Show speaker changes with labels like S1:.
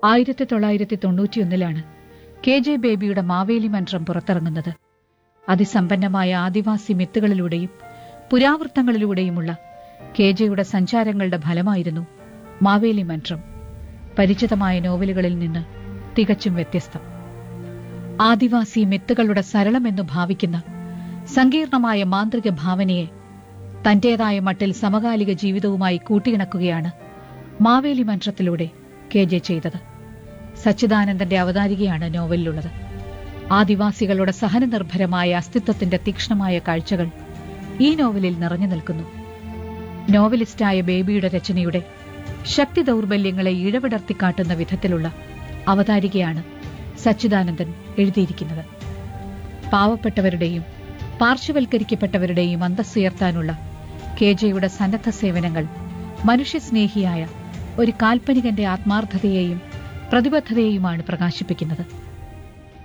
S1: ആയിരത്തി തൊള്ളായിരത്തി തൊണ്ണൂറ്റിയൊന്നിലാണ് K J ബേബിയുടെ മാവേലി മന്ത്രം പുറത്തിറങ്ങുന്നത് അതിസമ്പന്നമായ ആദിവാസി മിത്തുകളിലൂടെയും പുരാവൃത്തങ്ങളിലൂടെയുമുള്ള കെ ജെയുടെ സഞ്ചാരങ്ങളുടെ ഫലമായിരുന്നു മാവേലി മന്ത്രം പരിചിതമായ നോവലുകളിൽ നിന്ന് തികച്ചും വ്യത്യസ്തം ആദിവാസി മിത്തുകളുടെ സരളമെന്നു ഭാവിക്കുന്ന സങ്കീർണമായ മാന്ത്രിക ഭാവനയെ തന്റേതായ മട്ടിൽ സമകാലിക ജീവിതവുമായി കൂട്ടിയിണക്കുകയാണ് മാവേലി മന്ത്രത്തിലൂടെ കെ ജെ ചെയ്തത് സച്ചിദാനന്ദന്റെ അവതാരികയാണ് നോവലിലുള്ളത് ആദിവാസികളുടെ സഹനനിർഭരമായ അസ്തിത്വത്തിന്റെ തീക്ഷ്ണമായ കാഴ്ചകൾ ഈ നോവലിൽ നിറഞ്ഞു നിൽക്കുന്നു നോവലിസ്റ്റായ ബേബിയുടെ രചനയുടെ ശക്തി ദൗർബല്യങ്ങളെ ഇഴവിടർത്തിക്കാട്ടുന്ന വിധത്തിലുള്ള അവതാരികയാണ് സച്ചിദാനന്ദൻ എഴുതിയിരിക്കുന്നത് പാവപ്പെട്ടവരുടെയും പാർശ്വവൽക്കരിക്കപ്പെട്ടവരുടെയും അന്തസ്സുയർത്താനുള്ള കെ ജെയുടെ സന്നദ്ധ സേവനങ്ങൾ മനുഷ്യസ്നേഹിയായ ഒരു കാൽപ്പനികന്റെ ആത്മാർത്ഥതയെയും പ്രതിബദ്ധതയെയുമാണ് പ്രകാശിപ്പിക്കുന്നത്